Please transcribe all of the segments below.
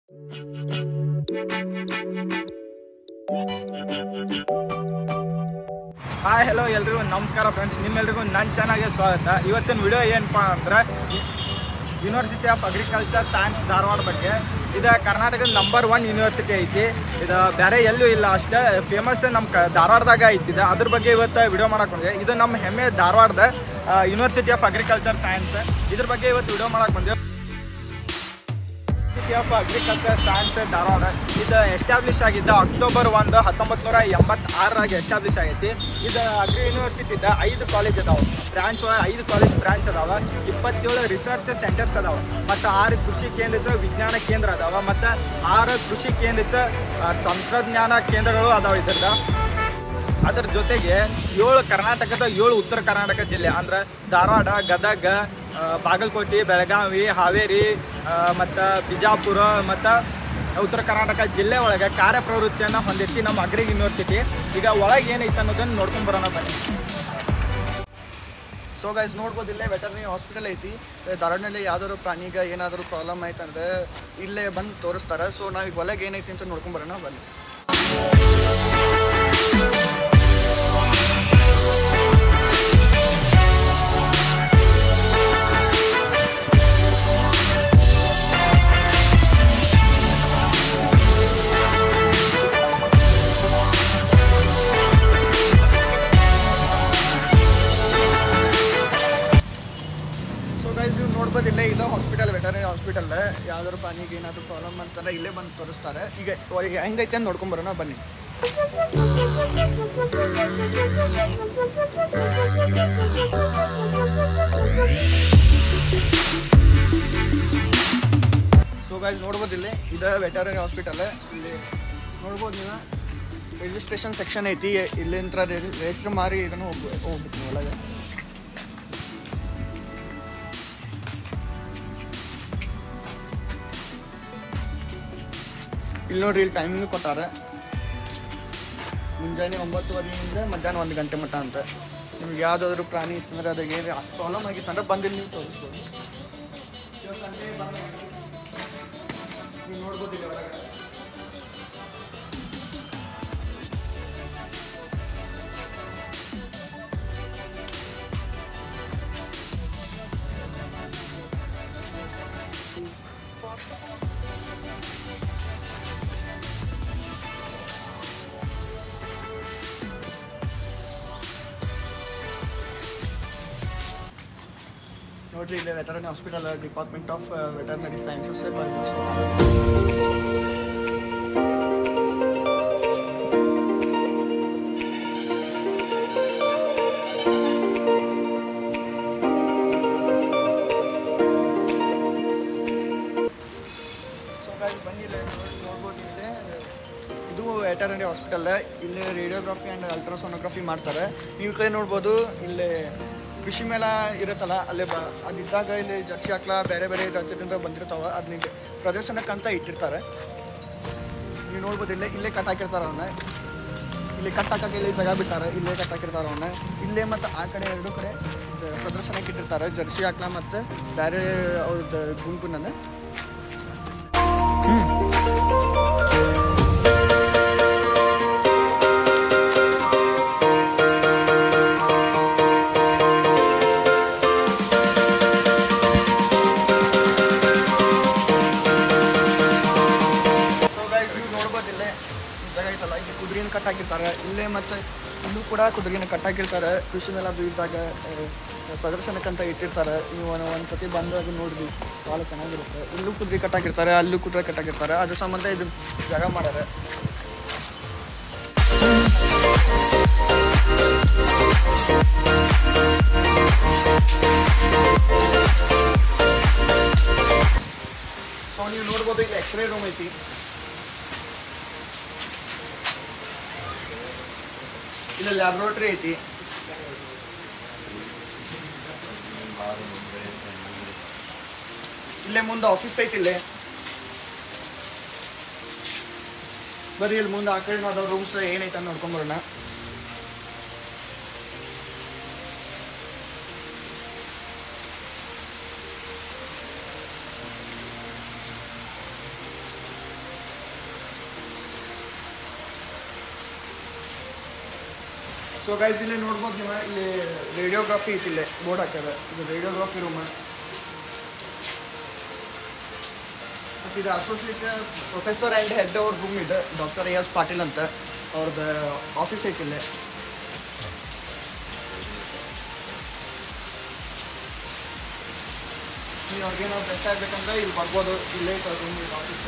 Hi hello ಎಲ್ರಿಗೂ ನಮಸ್ಕಾರ friends ನಿಮ್ಮೆಲ್ರಿಗೂ ನನ್ನ ಚಾನಲ್ಗೆ ಸ್ವಾಗತ ಇವತ್ತಿನ ವಿಡಿಯೋ ಏನಪ್ಪ ಅಂದ್ರೆ university of agriculture science Dharwad ಬಗ್ಗೆ ಇದು ಕರ್ನಾಟಕದ ನಂಬರ್ ಒನ್ ಯೂನಿವರ್ಸಿಟಿ ಐತಿ ಇದು ಬೇರೆ ಎಲ್ಲೂ ಇಲ್ಲ ಅಷ್ಟೇ ಫೇಮಸ್ ನಮ್ಮ ಕ ಧಾರವಾಡದಾಗ ಐತಿದೆ ಅದ್ರ ಬಗ್ಗೆ ಇವತ್ತು ವಿಡಿಯೋ ಮಾಡಕ್ಕೆ ಬಂದೆ ಇದು ನಮ್ಮ ಹೆಮ್ಮೆ ಧಾರವಾಡದ ಯೂನಿವರ್ಸಿಟಿ ಆಫ್ ಅಗ್ರಿಕಲ್ಚರ್ ಸೈನ್ಸ್ ಇದ್ರ ಬಗ್ಗೆ ಇವತ್ತು ವಿಡಿಯೋ ಮಾಡಕ್ಕೆ ಬಂದೆ university of agriculture science Dharwad ಇದು ಎಸ್ಟಾಬ್ಲಿಷ್ ಆಗಿದ್ದ ಅಕ್ಟೋಬರ್ ಒಂದು ಹತ್ತೊಂಬತ್ತು ನೂರ ಎಂಬತ್ತಾರರಾಗ ಎಸ್ಟಾಬ್ಲಿಷ್ ಆಗೈತಿ ಇದು ಅಗ್ರಿ ಯೂನಿವರ್ಸಿಟಿದ ಐದು ಕಾಲೇಜ್ ಅದಾವ ಬ್ರಾಂಚ್ ಒಳಗೆ ಐದು ಕಾಲೇಜ್ ಬ್ರಾಂಚ್ ಅದಾವ ಇಪ್ಪತ್ತೇಳು ರಿಸರ್ಚ್ ಸೆಂಟರ್ಸ್ ಅದಾವ ಮತ್ತು ಆರು ಕೃಷಿ ಕೇಂದ್ರಿತ ವಿಜ್ಞಾನ ಕೇಂದ್ರ ಅದಾವ ಮತ್ತು ಆರು ಕೃಷಿ ಕೇಂದ್ರಿತ ಆ, ತಂತ್ರಜ್ಞಾನ ಕೇಂದ್ರಗಳು ಅದಾವ ಇದ್ರದ ಅದ್ರ ಜೊತೆಗೆ ಏಳು ಕರ್ನಾಟಕದ ಏಳು ಉತ್ತರ ಕರ್ನಾಟಕ ಜಿಲ್ಲೆ ಅಂದ್ರೆ ಧಾರವಾಡ ಗದಗ ಆ, ಬಾಗಲಕೋಟೆ ಬೆಳಗಾವಿ ಹಾವೇರಿ ಮತ್ತು ಬಿಜಾಪುರ ಮತ್ತು ಉತ್ತರ ಕರ್ನಾಟಕ ಜಿಲ್ಲೆ ಒಳಗೆ ಕಾರ್ಯಪ್ರವೃತ್ತಿಯನ್ನು ಹೊಂದಿಸಿ ನಮ್ಮ ಅಗ್ರಿ ಯೂನಿವರ್ಸಿಟಿ ಈಗ ಒಳಗೆ ಏನೈತೆ ಅನ್ನೋದನ್ನು ನೋಡ್ಕೊಂಡು ಬರೋಣ ಬನ್ನಿ ಸೊ ಗೈಸ್ ನೋಡ್ಬೋದು ಇಲ್ಲೇ ವೆಟರ್ನರಿ ಹಾಸ್ಪಿಟಲ್ ಐತಿ ಧಾರವಾಡನಲ್ಲಿ ಯಾವ್ದಾದ್ರು ಪ್ರಾಣಿಗೆ ಏನಾದರೂ ಪ್ರಾಬ್ಲಮ್ ಆಯ್ತಂದ್ರೆ ಇಲ್ಲೇ ಬಂದು ತೋರಿಸ್ತಾರೆ ಸೊ ನಾವು ಈಗ ಒಳಗೆ ಏನೈತಿ ಅಂತ ನೋಡ್ಕೊಂಡ್ ಬರೋಣ ಬನ್ನಿ ಸೊ ಗೈಸ್ ನೀವು ನೋಡ್ಬೋದು ಇಲ್ಲೇ ಇದೆ ಹಾಸ್ಪಿಟಲ್ ವೆಟರ್ನರಿ ಹಾಸ್ಪಿಟಲ್ ಯಾವ್ದಾದ್ರು ಪ್ರಾಣಿಗೆ ಏನಾದರೂ ಪ್ರಾಬ್ಲಮ್ ಅಂತಂದ್ರೆ ಇಲ್ಲೇ ಬಂದು ತೋರಿಸ್ತಾರೆ ಈಗ ಒಳಗೆ ಹೆಂಗೈತೆ ಅಂತ ನೋಡ್ಕೊಂಡ್ ಬರೋಣ ಬನ್ನಿ ಸೊ ಗೈಸ್ ನೋಡ್ಬೋದು ಇಲ್ಲಿ ಇದು ವೆಟರ್ನರಿ ಹಾಸ್ಪಿಟಲ್ ಇಲ್ಲಿ ನೋಡ್ಬೋದು ನೀವು ರಿಜಿಸ್ಟ್ರೇಷನ್ ಸೆಕ್ಷನ್ ಐತಿ ಇಲ್ಲಿಂದ ರಿಜಿಸ್ಟರ್ ಮಾರಿ ಇದನ್ನು ಹೋಗ್ಬೇಕು ಹೋಗ್ಬೇಕು ನೀವು ಒಳಗೆ ಇಲ್ಲಿ ನೋಡ್ರಿ ಇಲ್ಲಿ ಟೈಮಿಂಗ್ ಕೊಟ್ಟಾರ ಮುಂಜಾನೆ ಒಂಬತ್ತುವರೆಯಿಂದ ಮಧ್ಯಾಹ್ನ ಒಂದು ಗಂಟೆ ಮಟ್ಟ ಅಂತ ನಿಮ್ಗೆ ಯಾವುದಾದ್ರು ಪ್ರಾಣಿ ಇತ್ತಂದ್ರೆ ಅದಾಗ ಏನು ಪ್ರಾಬ್ಲಮ್ ಆಗಿತ್ತಂದ್ರೆ ಬಂದಿಲ್ಲಿ ನೀವು ತೋರಿಸ್ಬೋದು ಇವಾಗ ಸಂಜೆ ಬಂದಾಗ ನೀವು ನೋಡ್ಬೋದು ಇಲ್ಲಿ ಒಳಗಡೆ ನೋಡ್ರಿ ಇಲ್ಲಿ veterinary hospital department of veterinary sciences so ಗಾಡಿ ಬನ್ನಿ ಇಲ್ಲಿ ನೋಡಿ- ನೋಡ್ಬೋದು ಇಲ್ಲಿ ಇದು ವೆಟರ್ನರಿ ಹಾಸ್ಪಿಟಲ್ ಇಲ್ಲಿ ರೇಡಿಯೋಗ್ರಫಿ ಆ್ಯಂಡ್ ಅಲ್ಟ್ರಾಸೋನೋಗ್ರಫಿ ಮಾಡ್ತಾರೆ ನೀವು ಈ ಕಡೆ ನೋಡ್ಬೋದು ಇಲ್ಲಿ ಕೃಷಿ ಮೇಳ ಇರುತ್ತಲ್ಲ ಅಲ್ಲಿ ಬ ಅದಿದ್ದಾಗ ಇಲ್ಲಿ ಜರ್ಸಿ ಹಾಕ್ಲ ಬೇರೆ ಬೇರೆ ರಾಜ್ಯದಿಂದ ಬಂದಿರ್ತಾವ ಅದನ್ನ ಪ್ರದರ್ಶನಕ್ಕಂತ ಇಟ್ಟಿರ್ತಾರೆ ನೀವು ನೋಡ್ಬೋದು ಇಲ್ಲೇ ಇಲ್ಲೇ ಕಟ್ ಹಾಕಿರ್ತಾರೆ ಅವನ್ನ ಇಲ್ಲಿ ಕಟ್ ಹಾಕಕ್ಕೆ ಇಲ್ಲಿ ಜಾಗ ಬಿಟ್ಟಾರೆ ಇಲ್ಲೇ ಕಟ್ ಹಾಕಿರ್ತಾರೆ ಅವನ್ನ ಇಲ್ಲೇ ಮತ್ತು ಆ ಕಡೆ ಎರಡು ಕಡೆ ಇದು ಪ್ರದರ್ಶನಕ್ಕೆ ಇಟ್ಟಿರ್ತಾರೆ ಜರ್ಸಿ ಹಾಕ್ಲ ಮತ್ತು ಬೇರೆ ಅವ್ರದ್ದು ಗುಂಪುನನ್ನು ಸೊ ಗೈಸ್ ನೀವು ನೋಡ್ಬೋದು ಇಲ್ಲೇ ಈ ಜಾಗ ಐತಲ್ಲ ಇಲ್ಲಿ ಕುದುರೆನ ಕಟ್ ಹಾಕಿರ್ತಾರೆ ಇಲ್ಲೇ ಮತ್ತು ಇಲ್ಲೂ ಕೂಡ ಕುದುರೆನ ಕಟ್ ಹಾಕಿರ್ತಾರೆ ಕೃಷಿ ಮೇಲೆ ಅದು ಇದ್ದಾಗ ಆ, ಪ್ರದರ್ಶನಕ್ಕಂತ ಇಟ್ಟಿರ್ತಾರೆ ನೀವು ಒಂದು ಒಂದು ಸತಿ ಬಂದಾಗ ನೋಡ್ರಿ ಭಾಳ ಚೆನ್ನಾಗಿರುತ್ತೆ ಇಲ್ಲೂ ಕುದುರೆ ಕಟ್ ಹಾಕಿರ್ತಾರೆ ಅಲ್ಲೂ ಕುದುರೆ ಕಟ್ ಹಾಕಿರ್ತಾರೆ ಅದ್ರ ಸಂಬಂಧ ಇದು ಜಾಗ ಮಾಡ್ಯಾರ ಸೊ ನೀವು ನೋಡ್ಬೋದು ಇಲ್ಲಿ ಎಕ್ಸ್ರೇ ರೂಮ್ ಐತಿ ಇಲ್ಲಿ ಲ್ಯಾಬ್ರೋಟರಿ ಐತಿ ಇಲ್ಲೇ ಮುಂದೆ ಆಫೀಸ್ ಐತಿ ಇಲ್ಲೇ ಬರ್ರಿ ಇಲ್ಲಿ ಮುಂದೆ ಆ ಕಡೆ ಅದಾವ ರೂಮ್ಸ್ ಏನೈತೆ ಅಂತ ನೋಡ್ಕೊಂಬರೋಣ ಸೊ ಗೈಸ್ ಇಲ್ಲಿ ನೋಡ್ಬೋದು ನೀವು ಇಲ್ಲಿ ರೇಡಿಯೋಗ್ರಫಿ ಐತಿ ಇಲ್ಲೇ ಬೋರ್ಡ್ ಹಾಕ್ಯಾರ ಇದು ರೇಡಿಯೋಗ್ರಫಿ ರೂಮ್ ಮತ್ತು ಇದು ಅಸೋಸಿಯೇಟ್ ಪ್ರೊಫೆಸರ್ ಆ್ಯಂಡ್ ಹೆಡ್ ಅವ್ರ ರೂಮ್ ಇದೆ ಡಾಕ್ಟರ್ ಎ ಎಸ್ ಪಾಟೀಲ್ ಅಂತ ಅವ್ರದ್ದು ಆಫೀಸ್ ಐತಿ ಇಲ್ಲೇ ನೀವು ಅವ್ರಿಗೇನೋ ಬೆಸ್ಟ್ ಆಗ್ಬೇಕಂದ್ರೆ ಇಲ್ಲಿ ಬರ್ಬೋದು ಇಲ್ಲೇ ಐತೆ ರೂಮ್ ಆಫೀಸ್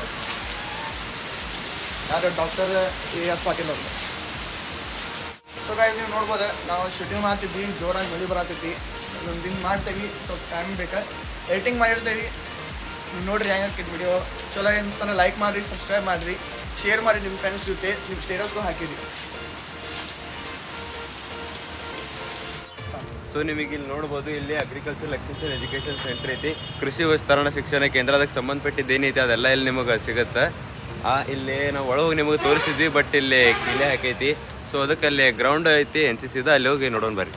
ಯಾರು ಡಾಕ್ಟರ್ ಎ ಎಸ್ ಪಾಟೀಲ್ ಅವರು ಸೊ ಗಾಯ ನೀವು ನೋಡ್ಬೋದು ನಾವು ಶೂಟಿಂಗ್ ಮಾಡ್ತಿದ್ವಿ ಜೋರಾಗಿ ಮಳೆ ಬರತೈತಿ ಒಂದು ದಿನ ಮಾಡ್ತೇವೆ ಸ್ವಲ್ಪ ಟೈಮ್ ಬೇಕಾ ಎಡಿಟಿಂಗ್ ಮಾಡಿರ್ತೇವೆ ನೀವು ನೋಡ್ರಿ ಹೆಂಗೆ ವಿಡಿಯೋ ಚಲೋ ಅನಿಸ್ತಾನೆ ಲೈಕ್ ಮಾಡಿರಿ ಸಬ್ಸ್ಕ್ರೈಬ್ ಮಾಡಿರಿ ಶೇರ್ ಮಾಡಿ ನಿಮ್ಮ ಫ್ರೆಂಡ್ಸ್ ಜೊತೆ ನಿಮ್ಮ ಸ್ಟೇಟಸ್ಗೂ ಹಾಕಿರಿ ಸೊ ನಿಮಗೆ ಇಲ್ಲಿ ನೋಡ್ಬೋದು ಇಲ್ಲಿ ಅಗ್ರಿಕಲ್ಚರ್ ಎಕ್ಸ್ಟೆನ್ಷನ್ ಎಜುಕೇಷನ್ ಸೆಂಟರ್ ಐತಿ ಕೃಷಿ ವಿಸ್ತರಣಾ ಶಿಕ್ಷಣ ಕೇಂದ್ರ ಅದಕ್ಕೆ ಸಂಬಂಧಪಟ್ಟಿದ್ದು ಏನೈತಿ ಅದೆಲ್ಲ ಇಲ್ಲಿ ನಿಮಗೆ ಸಿಗುತ್ತೆ ಆ ಇಲ್ಲಿ ನಾವು ಒಳಗೆ ನಿಮಗೆ ತೋರಿಸಿದ್ವಿ ಬಟ್ ಇಲ್ಲಿ ಕಿಲೆ ಹಾಕೈತಿ ಸೊ ಅದಕ್ಕೆ ಅಲ್ಲಿ ಗ್ರೌಂಡ್ ಐತಿ ಎನ್ ಸಿ ಸಿದ ಅಲ್ಲಿ ಹೋಗಿ ನೋಡೋಣ ಬರ್ರಿ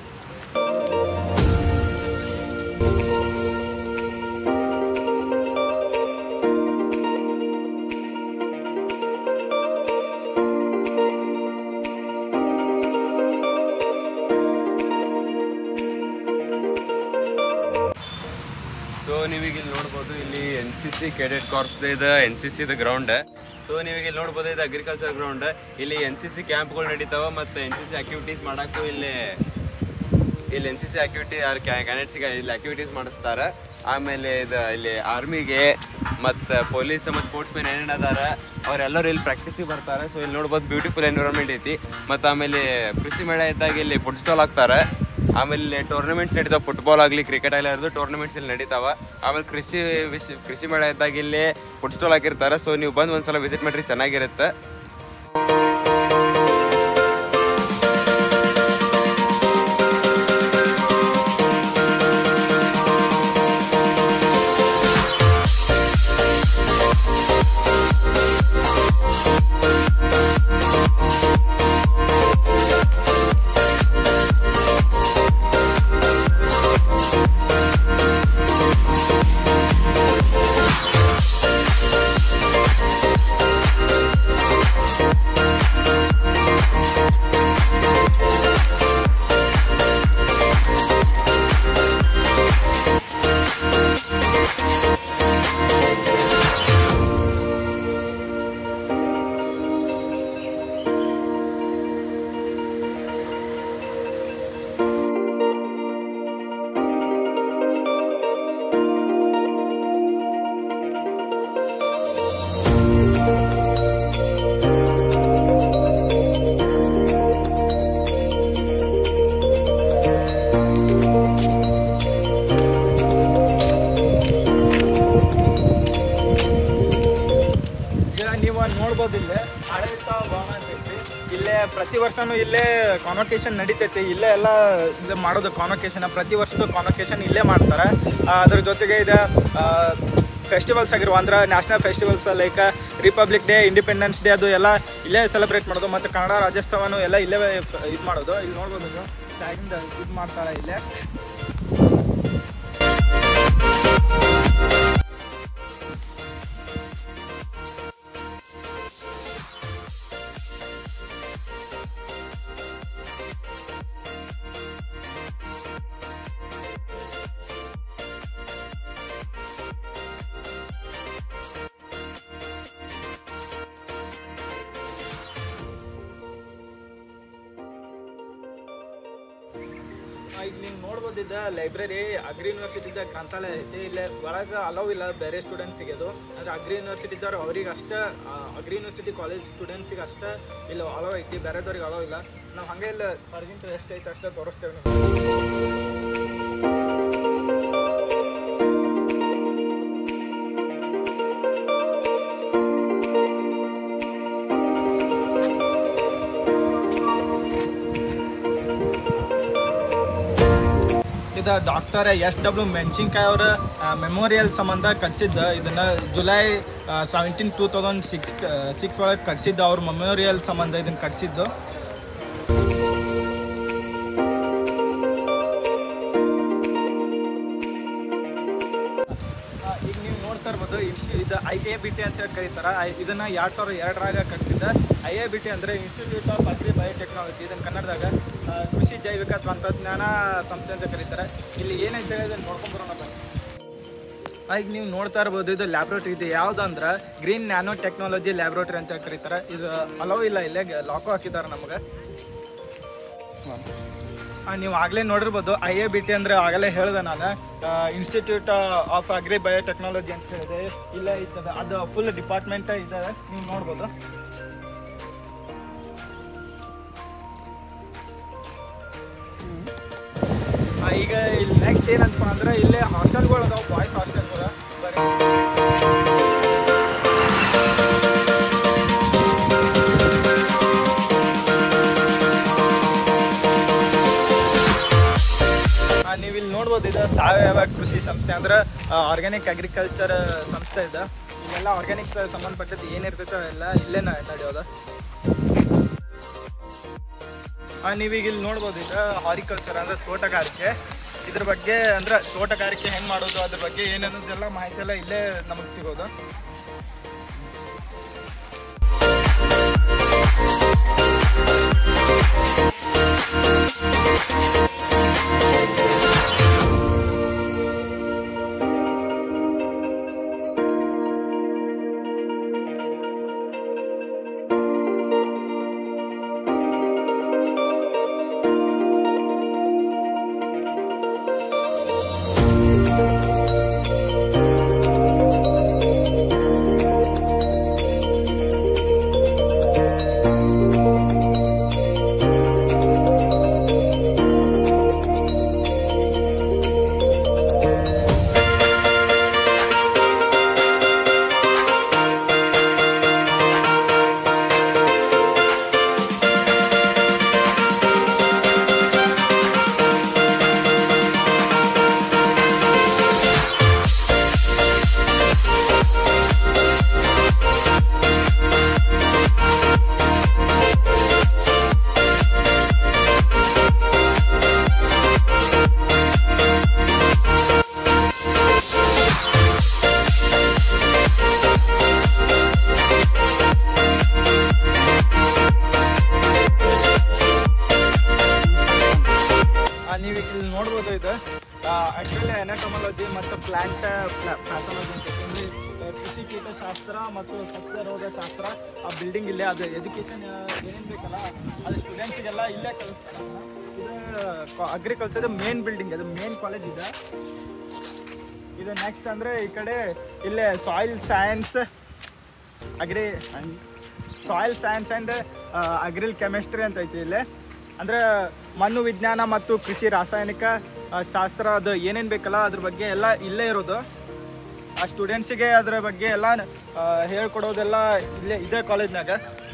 ಸೊ ನೀವೀಗ ಇಲ್ಲಿ ನೋಡ್ಬೋದು ಇಲ್ಲಿ N C C cadet corps ಇದೆ N C C ground so ನೀವೀಗ ಇಲ್ಲಿ ನೋಡ್ಬೋದು ಇದು ಅಗ್ರಿಕಲ್ಚರ್ ಗ್ರೌಂಡ್ ಇಲ್ಲಿ ಎನ್ ಸಿ ಸಿ ಕ್ಯಾಂಪ್ಗಳು ನಡೀತಾವ ಮತ್ತು ಎನ್ ಸಿ ಸಿ ಆಕ್ಟಿವಿಟೀಸ್ ಮಾಡೋಕ್ಕೂ ಇಲ್ಲಿ ಇಲ್ಲಿ ಎನ್ ಸಿ ಸಿ ಆಕ್ಟಿವಿಟಿ ಯಾರು ಕ್ಯಾಂಡಿಡೇಟ್ಸ್ಗೆ ಇಲ್ಲಿ ಆಕ್ಟಿವಿಟೀಸ್ ಮಾಡಿಸ್ತಾರೆ ಆಮೇಲೆ ಇದು ಇಲ್ಲಿ ಆರ್ಮಿಗೆ ಮತ್ತು ಪೊಲೀಸ್ ಮತ್ತು ಸ್ಪೋರ್ಟ್ಸ್ ಮೆನ್ ಏನೇನು ಅದಾರ ಅವರೆಲ್ಲರೂ ಇಲ್ಲಿ ಪ್ರಾಕ್ಟೀಸಿಗೆ ಬರ್ತಾರೆ ಸೊ ಇಲ್ಲಿ ನೋಡ್ಬೋದು ಬ್ಯೂಟಿಫುಲ್ ಎನ್ವಿರಾನ್ಮೆಂಟ್ ಐತಿ ಮತ್ತು ಆಮೇಲೆ ಕೃಷಿ ಮೇಳ ಇದ್ದಾಗ ಇಲ್ಲಿ ಫುಡ್ ಸ್ಟಾಲ್ ಹಾಕ್ತಾರೆ ಆಮೇಲೆ ಇಲ್ಲಿ ಟೂರ್ನಮೆಂಟ್ಸ್ ನಡೀತಾವೆ ಫುಟ್ಬಾಲ್ ಆಗಲಿ ಕ್ರಿಕೆಟ್ ಆಗಲಿ ಇರೋದು ಟೂರ್ನಮೆಂಟ್ಸ್ ಇಲ್ಲಿ ನಡೀತಾವ ಆಮೇಲೆ ಕೃಷಿ ವಿಶ್ ಕೃಷಿ ಮೇಳ ಇದ್ದಾಗ ಇಲ್ಲಿ ಫುಡ್ ಸ್ಟಾಲ್ ಹಾಕಿರ್ತಾರೆ ಸೊ ನೀವು ಬಂದು ಒಂದ್ಸಲ ವಿಸಿಟ್ ಮಾಡಿರಿ ಚೆನ್ನಾಗಿರುತ್ತೆ ಈಗ ನೀವು ನೋಡ್ಬೋದು ಇಲ್ಲೇ ಆಡಳಿತ ಭವನ ಅಂತ ಐತಿ ಇಲ್ಲೇ ಪ್ರತಿ ವರ್ಷನೂ ಇಲ್ಲೇ ಕಾನ್ವೊಕೇಶನ್ ನಡೀತೈತಿ ಇಲ್ಲೇ ಎಲ್ಲ ಇದು ಮಾಡೋದು ಕಾನ್ವೊಕೇಶನ್ ಪ್ರತಿ ವರ್ಷದ ಕಾನ್ವೊಕೇಶನ್ ಇಲ್ಲೇ ಮಾಡ್ತಾರೆ ಆ, ಅದ್ರ ಜೊತೆಗೆ ಇದು ಫೆಸ್ಟಿವಲ್ಸ್ ಆಗಿರುವ ಅಂದ್ರೆ national festivals like Republic Day Independence Day ಅದು ಎಲ್ಲ ಇಲ್ಲೇ ಸೆಲೆಬ್ರೇಟ್ ಮಾಡೋದು ಮತ್ತು ಕನ್ನಡ ರಾಜ್ಯೋತ್ಸವನು ಎಲ್ಲ ಇಲ್ಲೇ ಇದು ಮಾಡೋದು ಇಲ್ಲಿ ನೋಡ್ಬೋದು ನೀವು ಟ್ಯಾಗಿಂದ ಇದು ಮಾಡ್ತಾರೆ ಇಲ್ಲೇ ಆ, ಈಗ ನೀವು ನೋಡ್ಬೋದಿದ್ದ ಲೈಬ್ರರಿ ಅಗ್ರಿ ಯೂನಿವರ್ಸಿಟಿದ ಗ್ರಂಥಾಲಯ ಐತಿ ಇಲ್ಲೇ ಒಳಗೆ ಅಲೌ ಇಲ್ಲ ಬೇರೆ ಸ್ಟೂಡೆಂಟ್ಸಿಗೆ ಅದು ಅಂದರೆ ಅಗ್ರಿ ಯೂನಿವರ್ಸಿಟಿ ಇದ್ದವ್ರು ಅವ್ರಿಗೆ ಅಷ್ಟೇ ಅಗ್ರಿ ಯೂನಿವರ್ಸಿಟಿ ಕಾಲೇಜ್ ಸ್ಟೂಡೆಂಟ್ಸಿಗೆ ಅಷ್ಟೇ ಇಲ್ಲ ಅಲೌ ಐತಿ ಬೇರೆದವ್ರಿಗೆ ಅಲೌ ಇಲ್ಲ ನಾವು ಹಾಗೆ ಇಲ್ಲ ಹೊರಗಿಂತ ಎಷ್ಟು ಐತೆ ಅಷ್ಟೇ ತೋರಿಸ್ತೇವೆ ನಿಮ್ಗೆ. ಇದು ಡಾಕ್ಟರ್ ಎಸ್ ಡಬ್ಲ್ಯೂ ಮೆಣಸಿನ್ಕಾಯಿ ಅವರ ಮೆಮೋರಿಯಲ್ ಸಂಬಂಧ ಕಟ್ಸಿದ್ದು ಇದನ್ನು July seventeen two thousand six six ಒಳಗೆ ಕಟ್ಸಿದ್ದು ಅವ್ರ ಮೆಮೋರಿಯಲ್ ಸಂಬಂಧ ಇದನ್ನು ಕಟ್ಸಿದ್ದು ಆ, ಈಗ ನೀವು ನೋಡ್ತಾ ಇರ್ಬೋದು ಇನ್ಸ್ಟಿ ಇದು ಇದು ಐ ಎ ಬಿ ಟಿ ಅಂತ ಹೇಳಿ ಕರೀತಾರೆ ಐ- ಇದನ್ನ ಎರಡ್ ಸಾವಿರದ ಎರಡರಾಗ ಕಟ್ಸಿದ್ದ ಐ ಎ ಬಿ ಟಿ ಅಂದ್ರೆ ಇನ್ಸ್ಟಿಟ್ಯೂಟ್ ಆಫ್ ಅಗ್ರಿ ಬಯೋಟೆಕ್ನಾಲಜಿ ಇದನ್ನ ಕನ್ನಡದಾಗ ಆ, ಕೃಷಿ ಜೈವಿಕ ತಂತ್ರಜ್ಞಾನ ಸಂಸ್ಥೆ ಅಂತ ಕರೀತಾರೆ ಇಲ್ಲಿ ಏನೈತೆ ಅದನ್ನ ನೋಡ್ಕೊಂಡ್ ಬರೋಣ ಬನ್ನಿ ಈಗ ನೀವು ನೋಡ್ತಾ ಇರ್ಬೋದು ಇದು ಲ್ಯಾಬ್ರೋಟರಿ ಇದು ಯಾವ್ದಂದ್ರೆ ಗ್ರೀನ್ ನ್ಯಾನೋ ಟೆಕ್ನಾಲಜಿ ಲ್ಯಾಬ್ರೋಟರಿ ಅಂತ ಕರೀತಾರೆ ಇದು ಅಲೋ ಇಲ್ಲ ಇಲ್ಲೇ ಲಾಕೋ ಹಾಕಿದ್ದಾರೆ ನಮಗೆ ನೀವು ಆಗಲೇ ನೋಡಿರ್ಬೋದು ಐ ಎ ಬಿ ಟಿ ಅಂದರೆ ಆಗಲೇ ಹೇಳಿದೆ ನಾನು ಇನ್ಸ್ಟಿಟ್ಯೂಟ್ ಆಫ್ ಅಗ್ರಿ ಬಯೋಟೆಕ್ನಾಲಜಿ ಅಂತ ಹೇಳಿದೆ ಇಲ್ಲೇ ಇರ್ತದೆ ಅದು ಫುಲ್ ಡಿಪಾರ್ಟ್ಮೆಂಟ್ ಇದೆ ನೀವು ನೋಡ್ಬೋದು ಆ, ಈಗ ಇಲ್ಲಿ ನೆಕ್ಸ್ಟ್ ಏನಂತ ಅಂದ್ರೆ ಇಲ್ಲೇ ಹಾಸ್ಟೆಲ್ಗಳು ಅದಾವೆ ಬಾಯ್ಸ್ ಹಾಸ್ಟೆಲ್ಗಳು ಬರೀ ನೀವು ಇಲ್ಲಿ ನೋಡ್ಬೋದು ಇದು ಸಾವಯವ ಕೃಷಿ ಸಂಸ್ಥೆ ಅಂದ್ರೆ ಆರ್ಗ್ಯಾನಿಕ್ ಅಗ್ರಿಕಲ್ಚರ್ ಸಂಸ್ಥೆ ಇದೆ ಇಲ್ಲೆಲ್ಲ ಆರ್ಗ್ಯಾನಿಕ್ ಸಂಬಂಧಪಟ್ಟದ್ದು ಏನಿರ್ತೈತೆ ಎಲ್ಲ ಇಲ್ಲೇ ನ- ನಡೆಯೋದು ನೀವೀಗ ಇಲ್ಲಿ ನೋಡ್ಬೋದು ಇದು ಹಾರಿಕಲ್ಚರ್ ಅಂದ್ರೆ ತೋಟಗಾರಿಕೆ ಇದ್ರ ಬಗ್ಗೆ ಅಂದ್ರೆ ತೋಟಗಾರಿಕೆ ಹೆಂಗ್ ಮಾಡೋದು ಅದ್ರ ಬಗ್ಗೆ ಏನನ್ನೋದೆಲ್ಲ ಮಾಹಿತಿ ಎಲ್ಲ ಇಲ್ಲೇ ನಮಗೆ ಸಿಗೋದು ನೀವು ಇಲ್ಲಿ ನೋಡ್ಬೋದು ಇದು ಆಕ್ಚುಲಿ ಎನಟೊಮಾಲಜಿ ಮತ್ತು ಪ್ಲಾಂಟ್ ಪ್ಯಾಥಾಲಜಿ ಅಂತ ಅಂದ್ರೆ ಆ, ಕೃಷಿ ಕೀಟಶಾಸ್ತ್ರ ಮತ್ತು ಸಸ್ಯ ರೋಗ ಶಾಸ್ತ್ರ ಆ ಬಿಲ್ಡಿಂಗ್ ಇಲ್ಲೇ ಅದು ಎಜುಕೇಶನ್ ಏನೇನು ಬೇಕಲ್ಲ ಅದು ಸ್ಟೂಡೆಂಟ್ಸಿಗೆಲ್ಲ ಇಲ್ಲೇ ಕಲಿಸ್ತಾರೆ ಇದು ಅಗ್ರಿಕಲ್ಚರ್ ಮೇನ್ ಬಿಲ್ಡಿಂಗ್ ಅದು ಮೇನ್ ಕಾಲೇಜ್ ಇದೆ ಇದು ನೆಕ್ಸ್ಟ್ ಅಂದರೆ ಈ ಕಡೆ ಇಲ್ಲೇ soil science agri soil science and agri chemistry ಅಂತ ಐತಿ ಇಲ್ಲಿ ಅಂದ್ರೆ ಮಣ್ಣು ವಿಜ್ಞಾನ ಮತ್ತು ಕೃಷಿ ರಾಸಾಯನಿಕ ಆ, ಶಾಸ್ತ್ರ ಅದು ಏನೇನು ಬೇಕಲ್ಲ ಅದ್ರ ಬಗ್ಗೆ ಎಲ್ಲ ಇಲ್ಲೇ ಇರೋದು ಆ ಸ್ಟೂಡೆಂಟ್ಸಿಗೆ ಅದ್ರ ಬಗ್ಗೆ ಎಲ್ಲ ಆ, ಹೇಳ್ಕೊಡೋದೆಲ್ಲ ಇಲ್ಲೇ ಇದೇ ಕಾಲೇಜ್ನಾಗ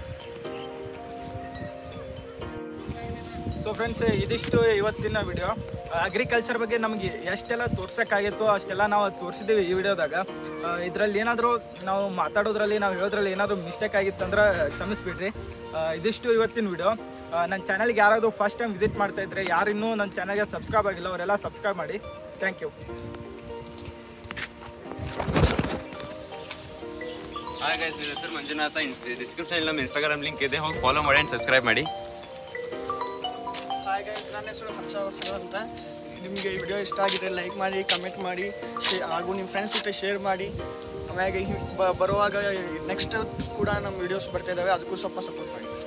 ಸೊ ಫ್ರೆಂಡ್ಸ್ ಇದಿಷ್ಟು ಇವತ್ತಿನ ವಿಡಿಯೋ ಅಗ್ರಿಕಲ್ಚರ್ ಬಗ್ಗೆ ನಮಗೆ ಎಷ್ಟೆಲ್ಲ ತೋರ್ಸೋಕ್ಕಾಗಿತ್ತು ಅಷ್ಟೆಲ್ಲ ನಾವು ತೋರಿಸಿದ್ದೀವಿ ಈ ವಿಡಿಯೋದಾಗ ಇದರಲ್ಲಿ ಏನಾದರೂ ನಾವು ಮಾತಾಡೋದ್ರಲ್ಲಿ ನಾವು ಹೇಳೋದ್ರಲ್ಲಿ ಏನಾದರೂ ಮಿಸ್ಟೇಕ್ ಆಗಿತ್ತಂದ್ರೆ ಕ್ಷಮಿಸ್ಬಿಡ್ರಿ ಆ, ಇದಿಷ್ಟು ಇವತ್ತಿನ ವಿಡಿಯೋ ನನ್ನ ಚಾನಲ್ಗೆ ಯಾರಾದರೂ ಫಸ್ಟ್ ಟೈಮ್ ವಿಸಿಟ್ ಮಾಡ್ತಾ ಇದ್ರೆ ಯಾರು ಇನ್ನೂ ನನ್ನ ಚಾನಲ್ಗೆ ಸಬ್ಸ್ಕ್ರೈಬ್ ಆಗಿಲ್ಲ ಅವರೆಲ್ಲ ಸಬ್ಸ್ಕ್ರೈಬ್ ಮಾಡಿ ಥ್ಯಾಂಕ್ ಯು ಹಾಯ್ ಗೈಸ್ ನನ್ನ ಹೆಸರು ಮಂಜುನಾಥ ಡಿಸ್ಕ್ರಿಪ್ಷನ್ ನಮ್ಮ ಇನ್ಸ್ಟಾಗ್ರಾಮ್ ಲಿಂಕ್ ಇದೆ ಹೋಗಿ ಫಾಲೋ ಮಾಡಿ ಆ್ಯಂಡ್ ಸಬ್ಸ್ಕ್ರೈಬ್ ಮಾಡಿ ಹಾಯ್ ಗೈಸ್ ನನ್ನ ಹೆಸರು ಹರ್ಷ ಹೊಸ ಅಂತ ನಿಮಗೆ ಈ ವಿಡಿಯೋ ಇಷ್ಟ ಆಗಿದೆ ಲೈಕ್ ಮಾಡಿ ಕಮೆಂಟ್ ಮಾಡಿ ಶೇ ಹಾಗೂ ನಿಮ್ಮ ಫ್ರೆಂಡ್ಸ್ ಜೊತೆ ಶೇರ್ ಮಾಡಿ ಆಮ್ಯಾಗೆ ಹಿ- ಬ- ಬರುವಾಗ ನೆಕ್ಸ್ಟ್ ಕೂಡ ನಮ್ಮ ವಿಡಿಯೋಸ್ ಬರ್ತಾ ಇದ್ದಾವೆ ಅದಕ್ಕೂ ಸ್ವಲ್ಪ ಸಪೋರ್ಟ್ ಮಾಡಿ